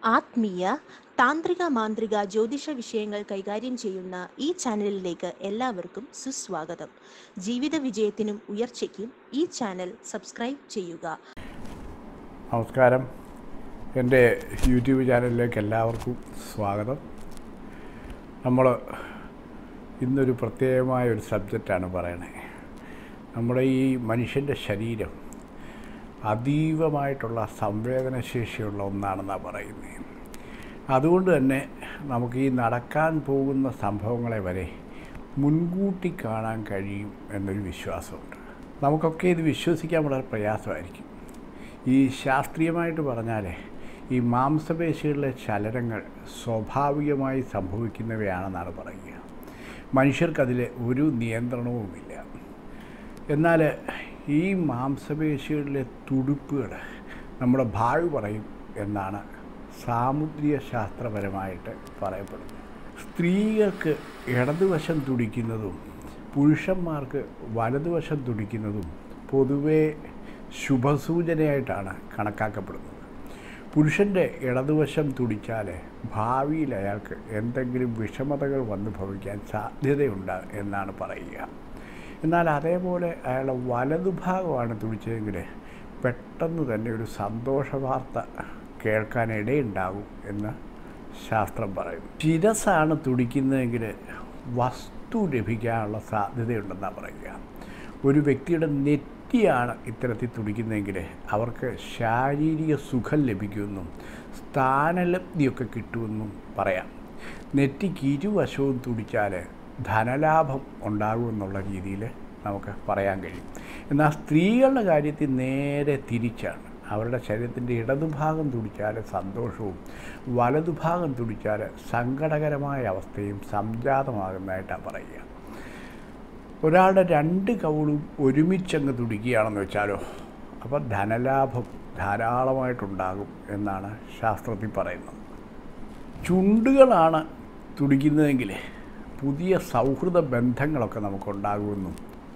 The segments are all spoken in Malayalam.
ആത്മീയ താന്ത്രിക മാന്ത്രിക ജ്യോതിഷ വിഷയങ്ങൾ കൈകാര്യം ചെയ്യുന്ന ഈ ചാനലിലേക്ക് എല്ലാവർക്കും സുസ്വാഗതം ജീവിത വിജയത്തിനും ഉയർച്ചയ്ക്കും ഈ ചാനൽ സബ്സ്ക്രൈബ് ചെയ്യുക നമസ്കാരം എൻ്റെ യൂട്യൂബ് ചാനലിലേക്ക് എല്ലാവർക്കും സ്വാഗതം നമ്മൾ ഇന്നൊരു പ്രത്യേകമായ ഒരു സബ്ജക്റ്റാണ് പറയണേ നമ്മുടെ ഈ മനുഷ്യൻ്റെ ശരീരം അതീവമായിട്ടുള്ള സംവേദനശേഷിയുള്ള ഒന്നാണെന്നാണ് പറയുന്നത് അതുകൊണ്ട് തന്നെ നമുക്ക് ഈ നടക്കാൻ പോകുന്ന സംഭവങ്ങളെ വരെ മുൻകൂട്ടി കാണാൻ കഴിയും എന്നൊരു വിശ്വാസമുണ്ട് നമുക്കൊക്കെ ഇത് വിശ്വസിക്കാൻ വളരെ പ്രയാസമായിരിക്കും ഈ ശാസ്ത്രീയമായിട്ട് പറഞ്ഞാൽ ഈ മാംസപേശികളിലെ ചലനങ്ങൾ സ്വാഭാവികമായി സംഭവിക്കുന്നവയാണെന്നാണ് പറയുക മനുഷ്യർക്കതിൽ ഒരു നിയന്ത്രണവുമില്ല എന്നാൽ ഈ മാംസപേശികളിലെ തുടിപ്പുകൾ നമ്മുടെ ഭാവി പറയും എന്നാണ് സാമുദ്രിക ശാസ്ത്രപരമായിട്ട് പറയപ്പെടുന്നത് സ്ത്രീകൾക്ക് ഇടതുവശം തുടിക്കുന്നതും പുരുഷന്മാർക്ക് വലതുവശം തുടിക്കുന്നതും പൊതുവേ ശുഭസൂചനയായിട്ടാണ് കണക്കാക്കപ്പെടുന്നത് പുരുഷൻ്റെ ഇടതുവശം തുടിച്ചാൽ ഭാവിയിൽ അയാൾക്ക് എന്തെങ്കിലും വിഷമതകൾ വന്നു ഭവിക്കാൻ സാധ്യതയുണ്ട് എന്നാണ് പറയുക എന്നാൽ അതേപോലെ അയാളുടെ വലതുഭാഗമാണ് തുടിച്ചതെങ്കിൽ പെട്ടെന്ന് തന്നെ ഒരു സന്തോഷ വാർത്ത കേൾക്കാനിടയുണ്ടാകും എന്ന് ശാസ്ത്രം പറയും ശിരസാണ് തുടിക്കുന്നതെങ്കിൽ വസ്തു ലഭിക്കാനുള്ള സാധ്യതയുണ്ടെന്നാണ് പറയുക ഒരു വ്യക്തിയുടെ നെറ്റിയാണ് ഇത്തരത്തിൽ തുടിക്കുന്നതെങ്കിൽ അവർക്ക് ശാരീരിക സുഖം ലഭിക്കുമെന്നും സ്ഥാനലബ്ധിയൊക്കെ കിട്ടുമെന്നും പറയാം നെറ്റിക്ക് ഇരുവശവും തുടിച്ചാൽ ധനലാഭം ഉണ്ടാകുമെന്നുള്ള രീതിയിൽ നമുക്ക് പറയാൻ കഴിയും എന്നാൽ സ്ത്രീകളുടെ കാര്യത്തിൽ നേരെ തിരിച്ചാണ് അവരുടെ ശരീരത്തിൻ്റെ ഇടതുഭാഗം തുടിച്ചാൽ സന്തോഷവും വലതുഭാഗം തുടിച്ചാൽ സങ്കടകരമായ അവസ്ഥയും സംജാതമാകുന്നതായിട്ടാണ് പറയുക ഒരാളുടെ രണ്ട് കവിളും ഒരുമിച്ചങ്ങ് തുടിക്കുകയാണെന്ന് വെച്ചാലോ അപ്പോൾ ധനലാഭം ധാരാളമായിട്ടുണ്ടാകും എന്നാണ് ശാസ്ത്രത്തിൽ പറയുന്നത് ചുണ്ടുകളാണ് തുടിക്കുന്നതെങ്കിൽ പുതിയ സൗഹൃദ ബന്ധങ്ങളൊക്കെ നമുക്കുണ്ടാകുമെന്നും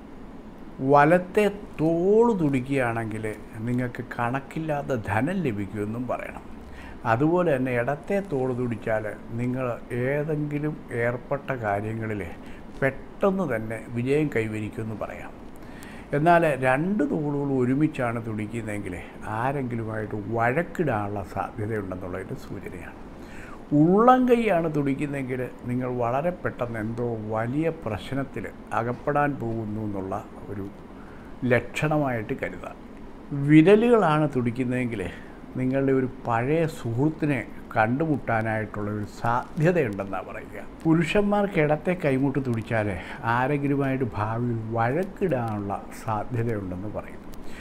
വലത്തെ തോള് തുടിക്കുകയാണെങ്കിൽ നിങ്ങൾക്ക് കണക്കില്ലാത്ത ധനം ലഭിക്കുമെന്നും പറയണം അതുപോലെ തന്നെ ഇടത്തെ തോള് തുടിച്ചാൽ നിങ്ങൾ ഏതെങ്കിലും ഏർപ്പെട്ട കാര്യങ്ങളിൽ പെട്ടെന്ന് തന്നെ വിജയം കൈവരിക്കുമെന്ന് പറയാം എന്നാൽ രണ്ട് തോളുകൾ ഒരുമിച്ചാണ് തുടിക്കുന്നതെങ്കിൽ ആരെങ്കിലുമായിട്ട് വഴക്കിടാനുള്ള സാധ്യതയുണ്ടെന്നുള്ളതിൻ്റെ സൂചനയാണ് ഉള്ളം കൈയാണ് തുടിക്കുന്നതെങ്കിൽ നിങ്ങൾ വളരെ പെട്ടെന്ന് എന്തോ വലിയ പ്രശ്നത്തിൽ അകപ്പെടാൻ പോകുന്നു എന്നുള്ള ഒരു ലക്ഷണമായിട്ട് കരുതാം വിരലുകളാണ് തുടിക്കുന്നതെങ്കിൽ നിങ്ങളുടെ ഒരു പഴയ സുഹൃത്തിനെ കണ്ടുമുട്ടാനായിട്ടുള്ള ഒരു സാധ്യതയുണ്ടെന്നാണ് പറയുക പുരുഷന്മാർക്ക് ഇടത്തെ കൈമുട്ട് തുടിച്ചാൽ ആരെങ്കിലുമായിട്ട് ഭാവിയിൽ വഴക്കിടാനുള്ള സാധ്യതയുണ്ടെന്ന് പറയുന്നു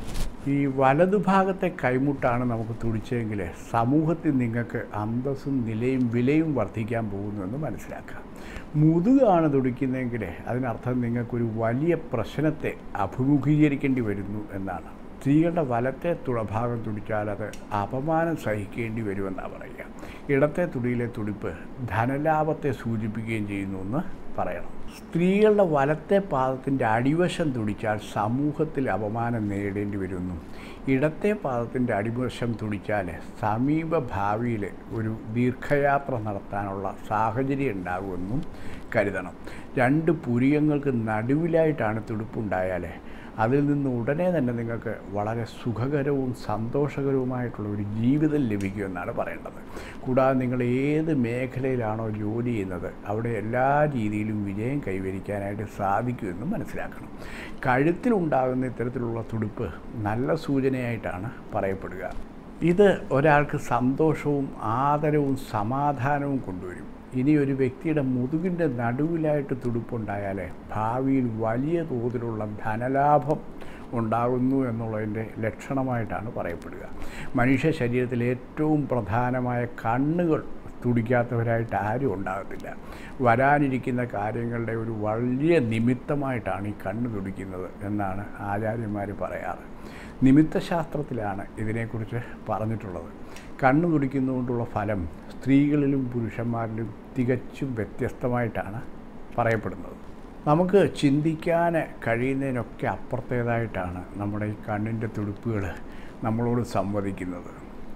ഈ വലതുഭാഗത്തെ കൈമുട്ടാണ് നമുക്ക് തുടിച്ചതെങ്കിൽ സമൂഹത്തിൽ നിങ്ങൾക്ക് അന്തസ്സും നിലയും വിലയും വർദ്ധിക്കാൻ പോകുന്നുവെന്ന് മനസ്സിലാക്കാം മുതുകാണ് തുടിക്കുന്നതെങ്കിൽ അതിനർത്ഥം നിങ്ങൾക്കൊരു വലിയ പ്രശ്നത്തെ അഭിമുഖീകരിക്കേണ്ടി വരുന്നു എന്നാണ് സ്ത്രീകളുടെ വലത്തെ തുളഭാഗം തുടിച്ചാൽ അത് അപമാനം സഹിക്കേണ്ടി വരുമെന്നാണ് പറയുക ഇടത്തെ തുടിയിലെ തുടിപ്പ് ധനലാഭത്തെ സൂചിപ്പിക്കുകയും ചെയ്യുന്നു എന്ന് പറയണം സ്ത്രീകളുടെ വലത്തെ പാദത്തിൻ്റെ അടിവശം തുടിച്ചാൽ സമൂഹത്തിൽ അപമാനം നേരിടേണ്ടി വരുന്നു ഇടത്തെ പാദത്തിൻ്റെ അടിവശം തുടിച്ചാൽ സമീപ ഭാവിയിൽ ഒരു ദീർഘയാത്ര നടത്താനുള്ള സാഹചര്യം ഉണ്ടാകുമെന്നും കരുതണം രണ്ട് പുരിയങ്ങൾക്ക് നടുവിലായിട്ടാണ് തുടുപ്പുണ്ടായാൽ അതിൽ നിന്ന് ഉടനെ തന്നെ നിങ്ങൾക്ക് വളരെ സുഖകരവും സന്തോഷകരവുമായിട്ടുള്ള ഒരു ജീവിതം ലഭിക്കുമെന്നാണ് പറയേണ്ടത് കൂടാതെ നിങ്ങൾ ഏത് മേഖലയിലാണോ ജോലി ചെയ്യുന്നത് അവിടെ എല്ലാ രീതിയിലും വിജയം കൈവരിക്കാനായിട്ട് സാധിക്കുമെന്ന് മനസ്സിലാക്കണം കഴുത്തിലുണ്ടാകുന്ന ഇത്തരത്തിലുള്ള തുടുപ്പ് നല്ല സൂചനയായിട്ടാണ് പറയപ്പെടുക ഇത് ഒരാൾക്ക് സന്തോഷവും ആദരവും സമാധാനവും കൊണ്ടുവരും ഇനി ഒരു വ്യക്തിയുടെ മുതുകിൻ്റെ നടുവിലായിട്ട് തുടുപ്പുണ്ടായാൽ ഭാവിയിൽ വലിയ തോതിലുള്ള ധനലാഭം ഉണ്ടാകുന്നു എന്നുള്ളതിൻ്റെ ലക്ഷണമായിട്ടാണ് പറയപ്പെടുക മനുഷ്യ ശരീരത്തിൽ ഏറ്റവും പ്രധാനമായ കണ്ണുകൾ തുടിക്കാത്തവരായിട്ട് ആരും ഉണ്ടാകത്തില്ല വരാനിരിക്കുന്ന കാര്യങ്ങളുടെ ഒരു വലിയ നിമിത്തമായിട്ടാണ് ഈ കണ്ണ് തുടിക്കുന്നത് എന്നാണ് ആചാര്യന്മാർ പറയാറ് നിമിത്തശാസ്ത്രത്തിലാണ് ഇതിനെക്കുറിച്ച് പറഞ്ഞിട്ടുള്ളത് കണ്ണ് തുടിക്കുന്നതുകൊണ്ടുള്ള ഫലം സ്ത്രീകളിലും പുരുഷന്മാരിലും തികച്ചും വ്യത്യസ്തമായിട്ടാണ് പറയപ്പെടുന്നത് നമുക്ക് ചിന്തിക്കാൻ കഴിയുന്നതിനൊക്കെ അപ്പുറത്തേതായിട്ടാണ് നമ്മുടെ ഈ കണ്ണിൻ്റെ തുടിപ്പുകൾ നമ്മളോട് സംവദിക്കുന്നത്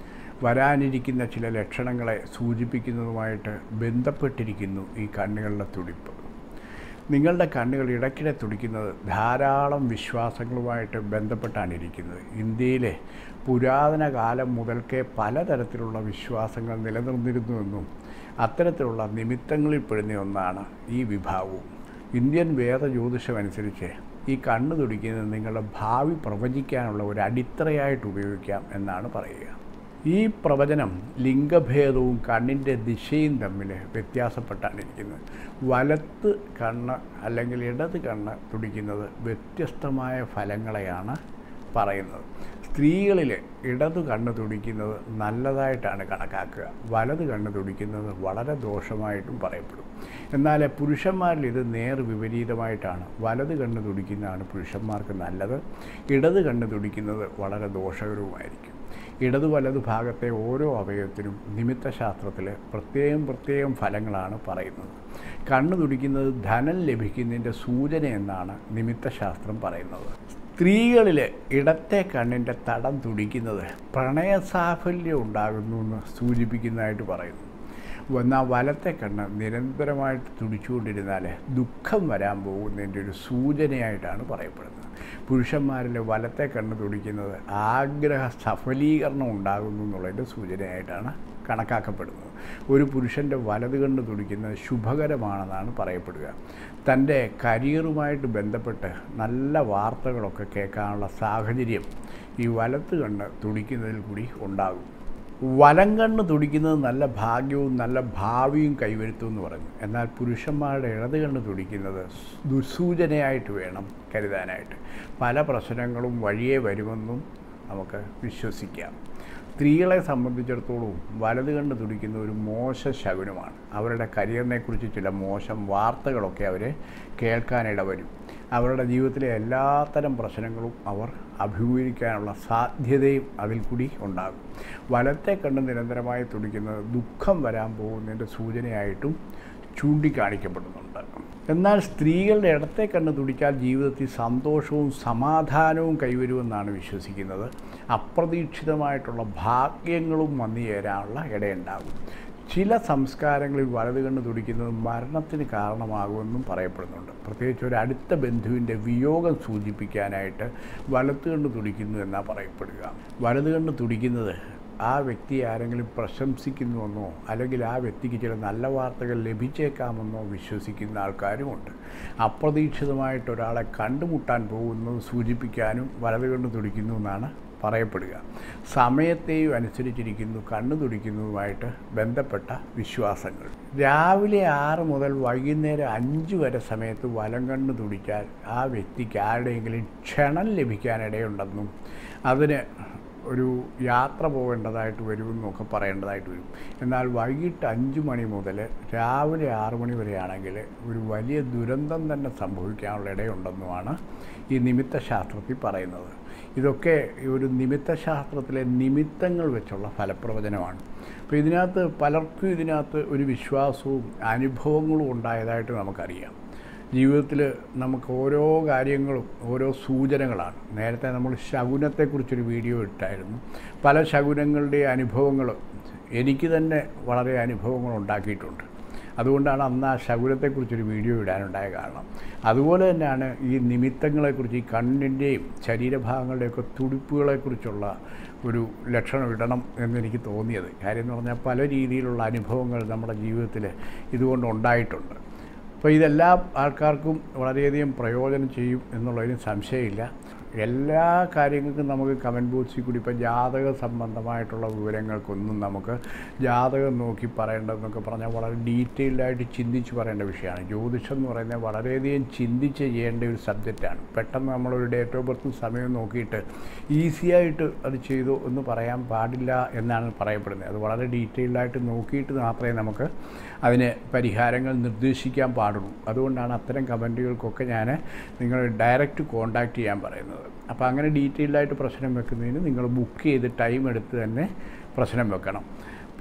വരാനിരിക്കുന്ന ചില ലക്ഷണങ്ങളെ സൂചിപ്പിക്കുന്നതുമായിട്ട് ബന്ധപ്പെട്ടിരിക്കുന്നു ഈ കണ്ണുകളുടെ തുടിപ്പ് നിങ്ങളുടെ കണ്ണുകൾ ഇടയ്ക്കിടെ തുടിക്കുന്നത് ധാരാളം വിശ്വാസങ്ങളുമായിട്ട് ബന്ധപ്പെട്ടാണ് ഇരിക്കുന്നത് ഇന്ത്യയിലെ പുരാതന കാലം മുതൽക്കേ പലതരത്തിലുള്ള വിശ്വാസങ്ങൾ നിലനിന്നിരുന്നുവെന്നും അത്തരത്തിലുള്ള നിമിത്തങ്ങളിൽ പെടുന്ന ഒന്നാണ് ഈ വിഭാഗവും ഇന്ത്യൻ വേദ ജ്യോതിഷം അനുസരിച്ച് ഈ കണ്ണ് തുടിക്കുന്നത് നിങ്ങളുടെ ഭാവി പ്രവചിക്കാനുള്ള ഒരു അടിത്തറയായിട്ട് ഉപയോഗിക്കാം എന്നാണ് പറയുക ഈ പ്രവചനം ലിംഗഭേദവും കണ്ണിൻ്റെ ദിശയും തമ്മിൽ വ്യത്യാസപ്പെട്ടാണ് ഇരിക്കുന്നത് വലത്ത് കണ്ണ് അല്ലെങ്കിൽ ഇടത് കണ്ണ് തുടിക്കുന്നത് വ്യത്യസ്തമായ ഫലങ്ങളെയാണ് പറയുന്നത് സ്ത്രീകളിൽ ഇടത് കണ്ണ് തുടിക്കുന്നത് നല്ലതായിട്ടാണ് കണക്കാക്കുക വലത് കണ്ണ് തുടിക്കുന്നത് വളരെ ദോഷമായിട്ടും പറയപ്പെടും എന്നാൽ പുരുഷന്മാരിൽ ഇത് നേർ വിപരീതമായിട്ടാണ് വലത് കണ്ണ് തുടിക്കുന്നതാണ് പുരുഷന്മാർക്ക് നല്ലത് ഇടത് കണ്ണ് തുടിക്കുന്നത് വളരെ ദോഷകരവുമായിരിക്കും ഇടതു വലതു ഭാഗത്തെ ഓരോ അവയവത്തിനും നിമിത്തശാസ്ത്രത്തിൽ പ്രത്യേകം പ്രത്യേകം ഫലങ്ങളാണ് പറയുന്നത് കണ്ണ് തുടിക്കുന്നത് ധനം ലഭിക്കുന്നതിൻ്റെ സൂചന എന്നാണ് നിമിത്തശാസ്ത്രം പറയുന്നത് സ്ത്രീകളിൽ ഇടത്തെ കണ്ണിൻ്റെ തടം തുടിക്കുന്നത് പ്രണയസാഫല്യം ഉണ്ടാകുന്നു എന്ന് സൂചിപ്പിക്കുന്നതായിട്ട് പറയുന്നു എന്നാൽ വലത്തെ കണ്ണ് നിരന്തരമായിട്ട് തുടിച്ചുകൊണ്ടിരുന്നാൽ ദുഃഖം വരാൻ പോകുന്നതിൻ്റെ ഒരു സൂചനയായിട്ടാണ് പറയപ്പെടുന്നത് പുരുഷന്മാരിൽ വലത്തെ കണ്ണ് തുടിക്കുന്നത് ആഗ്രഹ സഫലീകരണം ഉണ്ടാകുന്നു എന്നുള്ളതിൻ്റെ സൂചനയായിട്ടാണ് കണക്കാക്കപ്പെടുന്നത് ഒരു പുരുഷൻ്റെ വലത് കണ്ണ് തുടിക്കുന്നത് ശുഭകരമാണെന്നാണ് പറയപ്പെടുക തൻ്റെ കരിയറുമായിട്ട് ബന്ധപ്പെട്ട് നല്ല വാർത്തകളൊക്കെ കേൾക്കാനുള്ള സാഹചര്യം ഈ വലത്ത് കണ്ണ് തുടിക്കുന്നതിൽ കൂടി ഉണ്ടാകും വലം കണ്ണ് തുടിക്കുന്നത് നല്ല ഭാഗ്യവും നല്ല ഭാവിയും കൈവരുത്തും എന്ന് പറഞ്ഞു എന്നാൽ പുരുഷന്മാരുടെ ഇടത് കണ്ണ് തുടിക്കുന്നത് ദുസൂചനയായിട്ട് വേണം കരുതാനായിട്ട് പല പ്രശ്നങ്ങളും വഴിയേ വരുമെന്നും നമുക്ക് വിശ്വസിക്കാം സ്ത്രീകളെ സംബന്ധിച്ചിടത്തോളം വലത് കണ്ണ് തുടിക്കുന്ന ഒരു മോശ ശകുനമാണ് അവരുടെ കരിയറിനെക്കുറിച്ച് ചില മോശം വാർത്തകളൊക്കെ അവർ കേൾക്കാനിടവരും അവരുടെ ജീവിതത്തിലെ എല്ലാത്തരം പ്രശ്നങ്ങളും അവർ അഭിമുഖീകരിക്കാനുള്ള സാധ്യതയും അതിൽ കൂടി ഉണ്ടാകും വലത്തെ കണ്ണ് നിരന്തരമായി തുടിക്കുന്നത് ദുഃഖം വരാൻ പോകുന്നതിൻ്റെ സൂചനയായിട്ടും ചൂണ്ടിക്കാണിക്കപ്പെടുന്നുണ്ട് എന്നാൽ സ്ത്രീകളുടെ ഇടത്തെ കണ്ണ് തുടിച്ചാൽ ജീവിതത്തിൽ സന്തോഷവും സമാധാനവും കൈവരുമെന്നാണ് വിശ്വസിക്കുന്നത് അപ്രതീക്ഷിതമായിട്ടുള്ള ഭാഗ്യങ്ങളും വന്നു ചേരാനുള്ള ഇടയുണ്ടാകും ചില സംസ്കാരങ്ങളിൽ വലത് കണ്ണ് തുടിക്കുന്നത് മരണത്തിന് കാരണമാകുമെന്നും പറയപ്പെടുന്നുണ്ട് പ്രത്യേകിച്ച് ഒരു അടുത്ത ബന്ധുവിൻ്റെ വിയോഗം സൂചിപ്പിക്കാനായിട്ട് വലത്ത് കണ്ണ് തുടിക്കുന്നു എന്നാണ് പറയപ്പെടുക വലത് കണ്ണ് തുടിക്കുന്നത് ആ വ്യക്തി ആരെങ്കിലും പ്രശംസിക്കുന്നുവെന്നോ അല്ലെങ്കിൽ ആ വ്യക്തിക്ക് ചില നല്ല വാർത്തകൾ ലഭിച്ചേക്കാമെന്നോ വിശ്വസിക്കുന്ന ആൾക്കാരുമുണ്ട് അപ്രതീക്ഷിതമായിട്ട് ഒരാളെ കണ്ടുമുട്ടാൻ പോകുന്നത് സൂചിപ്പിക്കാനും വലത് കണ്ണ് തുടിക്കുന്നു എന്നാണ് പറയപ്പെടുക സമയത്തെയും അനുസരിച്ചിരിക്കുന്നു കണ്ണു തുടിക്കുന്നതുമായിട്ട് ബന്ധപ്പെട്ട വിശ്വാസങ്ങൾ രാവിലെ ആറ് മുതൽ വൈകുന്നേരം അഞ്ച് വരെ സമയത്ത് വലം കണ്ണ് തുടിച്ചാൽ ആ വ്യക്തിക്ക് ആരുടെയെങ്കിലും ക്ഷണം ലഭിക്കാനിടയുണ്ടെന്നും അതിന് ഒരു യാത്ര പോകേണ്ടതായിട്ട് വരുമെന്നൊക്കെ പറയേണ്ടതായിട്ട് വരും എന്നാൽ വൈകിട്ട് അഞ്ച് മണി മുതൽ രാവിലെ ആറ് മണി വരെയാണെങ്കിൽ ഒരു വലിയ ദുരന്തം തന്നെ സംഭവിക്കാനുള്ള ഇടയുണ്ടെന്നുമാണ് ഈ നിമിത്തശാസ്ത്രത്തിൽ പറയുന്നത് ഇതൊക്കെ ഈ ഒരു നിമിത്തശാസ്ത്രത്തിലെ നിമിത്തങ്ങൾ വെച്ചുള്ള ഫലപ്രവചനമാണ് അപ്പോൾ ഇതിനകത്ത് പലർക്കും ഇതിനകത്ത് ഒരു വിശ്വാസവും അനുഭവങ്ങളും ഉണ്ടായതായിട്ട് നമുക്കറിയാം ജീവിതത്തിൽ നമുക്ക് ഓരോ കാര്യങ്ങളും ഓരോ സൂചനകളാണ് നേരത്തെ നമ്മൾ ശകുനത്തെക്കുറിച്ചൊരു വീഡിയോ ഇട്ടായിരുന്നു പല ശകുനങ്ങളുടെ അനുഭവങ്ങൾ എനിക്ക് തന്നെ വളരെ അനുഭവങ്ങൾ ഉണ്ടാക്കിയിട്ടുണ്ട് അതുകൊണ്ടാണ് അന്ന് ആ ശകുനത്തെക്കുറിച്ചൊരു വീഡിയോ ഇടാനുണ്ടായ കാരണം അതുപോലെ തന്നെയാണ് ഈ നിമിത്തങ്ങളെക്കുറിച്ച് ഈ കണ്ണിൻ്റെയും ശരീരഭാഗങ്ങളുടെയൊക്കെ തുടിപ്പുകളെക്കുറിച്ചുള്ള ഒരു ലക്ഷണം ഇടണം എന്നെനിക്ക് തോന്നിയത് കാര്യം എന്ന് പറഞ്ഞാൽ പല രീതിയിലുള്ള അനുഭവങ്ങൾ നമ്മുടെ ജീവിതത്തിൽ ഇതുകൊണ്ട് ഉണ്ടായിട്ടുണ്ട് അപ്പോൾ ഇതെല്ലാ ആൾക്കാർക്കും വളരെയധികം പ്രയോജനം ചെയ്യും എന്നുള്ളതിന് സംശയമില്ല എല്ലാ കാര്യങ്ങൾക്കും നമുക്ക് കമൻറ്റ് ബോക്സിൽ കൂടി ഇപ്പോൾ ജാതക സംബന്ധമായിട്ടുള്ള വിവരങ്ങൾക്കൊന്നും നമുക്ക് ജാതകം നോക്കി പറയേണ്ടതെന്നൊക്കെ പറഞ്ഞാൽ വളരെ ഡീറ്റെയിൽഡായിട്ട് ചിന്തിച്ച് പറയേണ്ട വിഷയമാണ് ജ്യോതിഷം എന്ന് പറയുന്നത് വളരെയധികം ചിന്തിച്ച് ചെയ്യേണ്ട ഒരു സബ്ജക്റ്റാണ് പെട്ടെന്ന് നമ്മളൊരു ഡേറ്റ് ഓഫ് ബർത്തും സമയവും നോക്കിയിട്ട് ഈസിയായിട്ട് അത് ചെയ്തു എന്ന് പറയാൻ പാടില്ല എന്നാണ് പറയപ്പെടുന്നത് അത് വളരെ ഡീറ്റെയിൽഡായിട്ട് നോക്കിയിട്ട് മാത്രമേ നമുക്ക് അതിന് പരിഹാരങ്ങൾ നിർദ്ദേശിക്കാൻ പാടുള്ളൂ അതുകൊണ്ടാണ് അത്തരം കമൻറ്റുകൾക്കൊക്കെ ഞാൻ നിങ്ങൾ ഡയറക്റ്റ് കോൺടാക്റ്റ് ചെയ്യാൻ പറയുന്നത് അപ്പോൾ അങ്ങനെ ഡീറ്റെയിൽഡായിട്ട് പ്രശ്നം വെക്കുന്നതിന് നിങ്ങൾ ബുക്ക് ചെയ്ത് ടൈം എടുത്ത് തന്നെ പ്രശ്നം വെക്കണം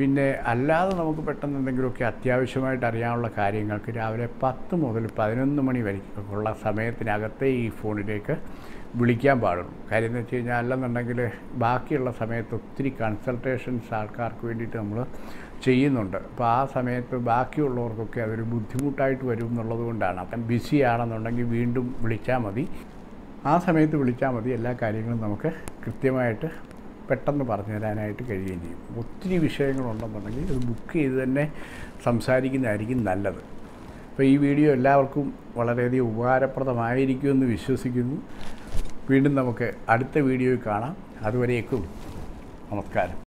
പിന്നെ അല്ലാതെ നമുക്ക് പെട്ടെന്ന് എന്തെങ്കിലുമൊക്കെ അത്യാവശ്യമായിട്ട് അറിയാനുള്ള കാര്യങ്ങൾക്ക് രാവിലെ പത്ത് മുതൽ പതിനൊന്ന് മണി വരെയുള്ള സമയത്തിനകത്തേ ഈ ഫോണിലേക്ക് വിളിക്കാൻ പാടുള്ളൂ കാര്യം എന്ന് വെച്ച് കഴിഞ്ഞാൽ അല്ലെന്നുണ്ടെങ്കിൽ ബാക്കിയുള്ള സമയത്ത് ഒത്തിരി കൺസൾട്ടേഷൻസ് ആൾക്കാർക്ക് വേണ്ടിയിട്ട് നമ്മൾ ചെയ്യുന്നുണ്ട് അപ്പോൾ ആ സമയത്ത് ബാക്കിയുള്ളവർക്കൊക്കെ അതൊരു ബുദ്ധിമുട്ടായിട്ട് വരും എന്നുള്ളത് കൊണ്ടാണ് അപ്പം ബിസി ആണെന്നുണ്ടെങ്കിൽ വീണ്ടും വിളിച്ചാൽ മതി ആ സമയത്ത് വിളിച്ചാൽ മതി എല്ലാ കാര്യങ്ങളും നമുക്ക് കൃത്യമായിട്ട് പെട്ടെന്ന് പറഞ്ഞു തരാനായിട്ട് കഴിയുകയും ചെയ്യും ഒത്തിരി വിഷയങ്ങളുണ്ടെന്നുണ്ടെങ്കിൽ അത് ബുക്ക് ചെയ്ത് തന്നെ സംസാരിക്കുന്നതായിരിക്കും നല്ലത് അപ്പോൾ ഈ വീഡിയോ എല്ലാവർക്കും വളരെയധികം ഉപകാരപ്രദമായിരിക്കുമെന്ന് വിശ്വസിക്കുന്നു വീണ്ടും നമുക്ക് അടുത്ത വീഡിയോയിൽ കാണാം അതുവരേക്കും നമസ്കാരം